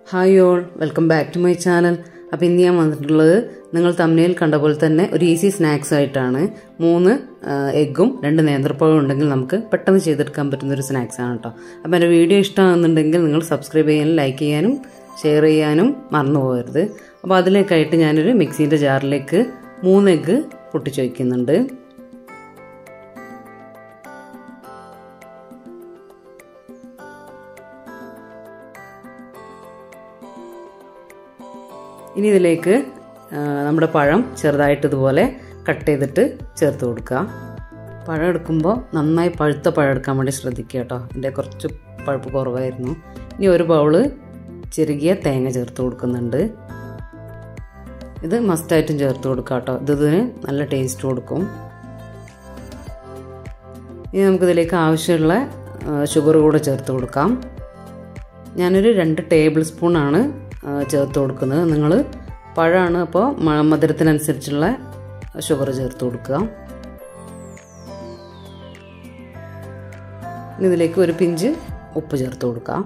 hi all welcome back to my channel അപ്പോൾ ഇന്ന് ഞാൻ വന്നിട്ടുള്ളത് നിങ്ങൾ തമ്മിൽ കണ്ട പോലെ തന്നെ ഒരു ഈസി സ്നാക്സ് ആയിട്ടാണ് മൂന്ന് എഗ്ഗും രണ്ട് നേന്ത്രപ്പഴവും ഉണ്ടെങ്കിൽ നമുക്ക് പെട്ടെന്ന് ചെയ്തെടുക്കാൻ പറ്റുന്ന ഒരു സ്നാക്സ് ആണ് കേട്ടോ അപ്പോൾ എൻ്റെ വീഡിയോ ഇഷ്ടമാകുന്നുണ്ടെങ്കിൽ നിങ്ങൾ സബ്സ്ക്രൈബ് ചെയ്യാനും ലൈക്ക് ചെയ്യാനും ഷെയർ ചെയ്യാനും മറന്നു പോകരുത് അപ്പോൾ അതിലേക്കായിട്ട് ഞാനൊരു മിക്സീൻ്റെ ജാറിലേക്ക് മൂന്ന് എഗ്ഗ് പൊട്ടിച്ച് വയ്ക്കുന്നുണ്ട് ഇനി ഇതിലേക്ക് നമ്മുടെ പഴം ചെറുതായിട്ട് ഇതുപോലെ കട്ട് ചെയ്തിട്ട് ചേർത്ത് കൊടുക്കുക പഴം എടുക്കുമ്പോൾ നന്നായി പഴുത്ത പഴം എടുക്കാൻ വേണ്ടി ശ്രദ്ധിക്കുക കേട്ടോ എൻ്റെ കുറച്ച് പഴുപ്പ് കുറവായിരുന്നു ഇനി ഒരു ബൗള് ചെറുകിയ തേങ്ങ ചേർത്ത് കൊടുക്കുന്നുണ്ട് ഇത് മസ്റ്റായിട്ടും ചേർത്ത് കൊടുക്കുക കേട്ടോ ഇത് ഇതിന് നല്ല ടേസ്റ്റ് കൊടുക്കും ഇനി നമുക്കിതിലേക്ക് ആവശ്യമുള്ള ഷുഗർ കൂടെ ചേർത്ത് കൊടുക്കാം ഞാനൊരു രണ്ട് ടേബിൾ സ്പൂണാണ് ചേർത്ത് കൊടുക്കുന്നത് നിങ്ങൾ പഴമാണ് അപ്പോൾ മധുരത്തിനനുസരിച്ചുള്ള ഷുഗർ ചേർത്ത് കൊടുക്കുക ഇനി ഇതിലേക്ക് ഒരു പിഞ്ച് ഉപ്പ് ചേർത്ത് കൊടുക്കാം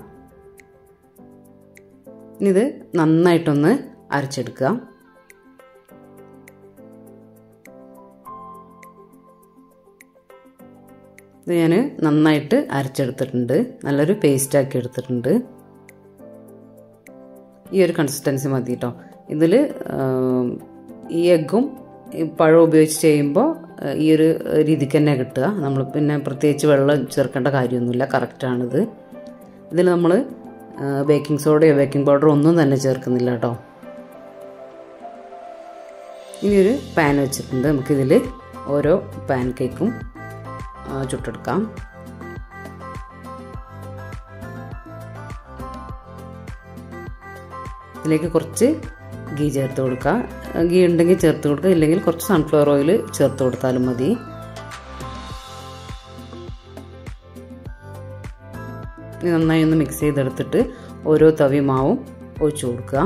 ഇനി ഇത് നന്നായിട്ടൊന്ന് അരച്ചെടുക്കുക ഇത് ഞാൻ നന്നായിട്ട് അരച്ചെടുത്തിട്ടുണ്ട് നല്ലൊരു പേസ്റ്റാക്കി എടുത്തിട്ടുണ്ട് ഈ ഒരു കൺസിസ്റ്റൻസി മതി കേട്ടോ ഇതിൽ ഈ എഗ്ഗും പഴം ഉപയോഗിച്ച് ചെയ്യുമ്പോൾ ഈ ഒരു രീതിക്ക് തന്നെ കിട്ടുക നമ്മൾ പിന്നെ പ്രത്യേകിച്ച് വെള്ളം ചേർക്കേണ്ട കാര്യമൊന്നുമില്ല കറക്റ്റാണിത് ഇതിൽ നമ്മൾ ബേക്കിംഗ് സോഡയോ ബേക്കിംഗ് പൗഡറോ ഒന്നും തന്നെ ചേർക്കുന്നില്ല കേട്ടോ ഇനിയൊരു പാൻ വെച്ചിട്ടുണ്ട് നമുക്കിതിൽ ഓരോ പാൻ കേക്കും ചുട്ടെടുക്കാം ഇതിലേക്ക് കുറച്ച് ഗീ ചേർത്ത് കൊടുക്കുക ഗീ ഉണ്ടെങ്കിൽ ചേർത്ത് കൊടുക്കുക ഇല്ലെങ്കിൽ കുറച്ച് സൺഫ്ലവർ ഓയിൽ ചേർത്ത് കൊടുത്താലും മതി ഇനി നന്നായി ഒന്ന് മിക്സ് ചെയ്തെടുത്തിട്ട് ഓരോ തവി മാവും ഒഴിച്ചു കൊടുക്കുക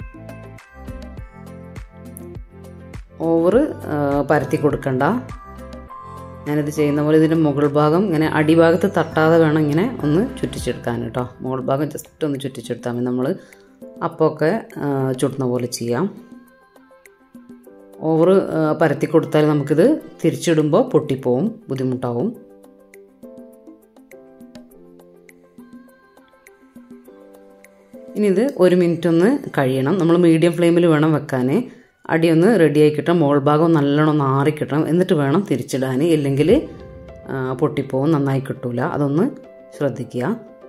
ഓവർ പരത്തി കൊടുക്കണ്ട ഞാനിത് ചെയ്യുന്ന പോലെ ഇതിൻ്റെ മുകൾ ഭാഗം ഇങ്ങനെ അടിഭാഗത്ത് തട്ടാതെ വേണം ഇങ്ങനെ ഒന്ന് ചുറ്റിച്ചെടുക്കാൻ കേട്ടോ മുകൾ ഭാഗം ജസ്റ്റ് ഒന്ന് ചുറ്റിച്ചെടുത്താൽ മതി നമ്മൾ അപ്പമൊക്കെ ചുടുന്ന പോലെ ചെയ്യാം ഓവർ പരത്തി കൊടുത്താൽ നമുക്കിത് തിരിച്ചിടുമ്പോൾ പൊട്ടിപ്പോവും ബുദ്ധിമുട്ടാവും ഇനി ഇത് ഒരു മിനിറ്റ് ഒന്ന് കഴിയണം നമ്മൾ മീഡിയം ഫ്ലെയിമിൽ വേണം വെക്കാൻ അടിയൊന്ന് റെഡിയായി കിട്ടണം മോൾ ഭാഗം നല്ലോണം ഒന്ന് ആറി കിട്ടണം എന്നിട്ട് വേണം തിരിച്ചിടാൻ ഇല്ലെങ്കിൽ പൊട്ടിപ്പോവും നന്നായി കിട്ടൂല അതൊന്ന് ശ്രദ്ധിക്കുക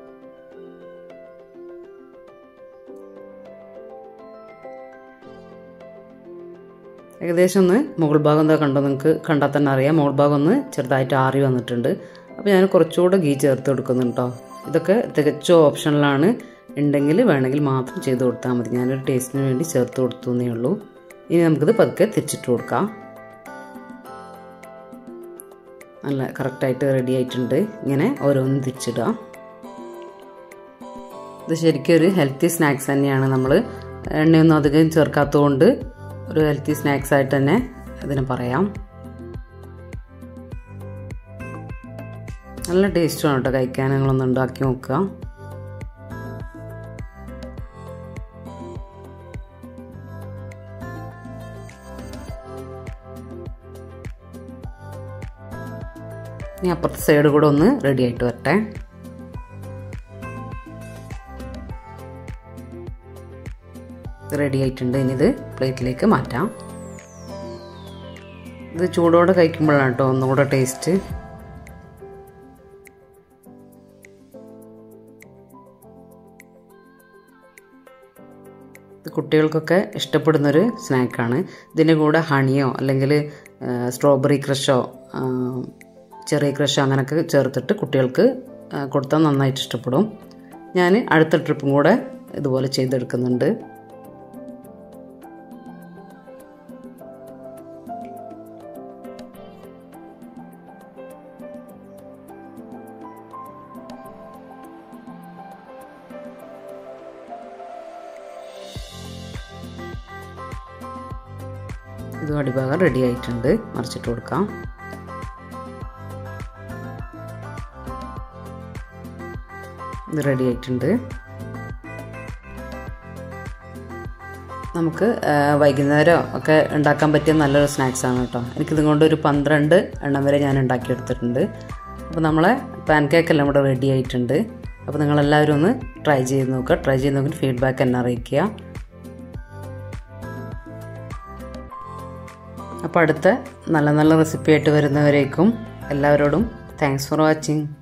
ഏകദേശം ഒന്ന് മുകൾ ഭാഗം എന്താ കണ്ടോ നിങ്ങൾക്ക് കണ്ടാൽ തന്നെ അറിയാം മുകൾ ഭാഗം ഒന്ന് ചെറുതായിട്ട് ആറി വന്നിട്ടുണ്ട് അപ്പോൾ ഞാൻ കുറച്ചുകൂടെ ഗീ ചേർത്ത് കൊടുക്കുന്നുണ്ട് കേട്ടോ ഇതൊക്കെ തികച്ച ഓപ്ഷനിലാണ് ഉണ്ടെങ്കിൽ വേണമെങ്കിൽ മാത്രം ചെയ്ത് കൊടുത്താൽ മതി ഞാനൊരു ടേസ്റ്റിന് വേണ്ടി ചേർത്ത് കൊടുത്തു എന്നേ ഉള്ളൂ ഇനി നമുക്കിത് പതുക്കെ തിരിച്ചിട്ട് കൊടുക്കാം നല്ല കറക്റ്റായിട്ട് റെഡി ആയിട്ടുണ്ട് ഇങ്ങനെ ഓരോന്നും തിരിച്ചിടുക ഇത് ശരിക്കും ഒരു ഹെൽത്തി സ്നാക്സ് തന്നെയാണ് നമ്മൾ എണ്ണയൊന്നും അധികം ചേർക്കാത്തതുകൊണ്ട് ഒരു ഹെൽത്തി സ്നാക്സ് ആയിട്ട് തന്നെ ഇതിന് പറയാം നല്ല ടേസ്റ്റുമാണ് കേട്ടോ കഴിക്കാൻ നിങ്ങളൊന്ന് ഉണ്ടാക്കി നോക്കുക ഇനി അപ്പുറത്തെ സൈഡ് കൂടെ ഒന്ന് റെഡി ആയിട്ട് വരട്ടെ റെഡി ആയിട്ടുണ്ട് ഇനി ഇത് പ്ലേറ്റിലേക്ക് മാറ്റാം ഇത് ചൂടോടെ കഴിക്കുമ്പോഴാണ് കേട്ടോ ഒന്നുകൂടെ ടേസ്റ്റ് ഇത് കുട്ടികൾക്കൊക്കെ ഇഷ്ടപ്പെടുന്നൊരു സ്നാക്കാണ് ഇതിൻ്റെ കൂടെ ഹണിയോ അല്ലെങ്കിൽ സ്ട്രോബെറി ക്രഷോ ചെറിയ ക്രഷ് അങ്ങനെയൊക്കെ ചേർത്തിട്ട് കുട്ടികൾക്ക് കൊടുത്താൽ നന്നായിട്ട് ഇഷ്ടപ്പെടും ഞാൻ അടുത്ത ട്രിപ്പും കൂടെ ഇതുപോലെ ചെയ്തെടുക്കുന്നുണ്ട് ഇതും അടിഭാഗം റെഡി ആയിട്ടുണ്ട് മറിച്ചിട്ട് കൊടുക്കാം ഇത് റെഡി ആയിട്ടുണ്ട് നമുക്ക് ആ, വൈകുന്നേരം ഒക്കെ ഉണ്ടാക്കാൻ പറ്റിയ നല്ലൊരു സ്നാക്സ് ആണ് കേട്ടോ എനിക്കിത് കൊണ്ട് ഒരു പന്ത്രണ്ട് എണ്ണം വരെ ഞാൻ ഉണ്ടാക്കിയെടുത്തിട്ടുണ്ട് അപ്പോൾ നമ്മളെ പാൻ കേക്ക് എല്ലാം ഇവിടെ റെഡി ആയിട്ടുണ്ട് അപ്പോൾ നിങ്ങളെല്ലാവരും ഒന്ന് ട്രൈ ചെയ്ത് നോക്കുക ട്രൈ ചെയ്ത് നോക്കിയിട്ട് ഫീഡ്ബാക്ക് എന്നെ അറിയിക്കുക അപ്പോൾ അടുത്ത നല്ല നല്ല റെസിപ്പി ആയിട്ട് വരുന്നവരേക്കും എല്ലാവരോടും താങ്ക്സ് ഫോർ വാച്ചിങ്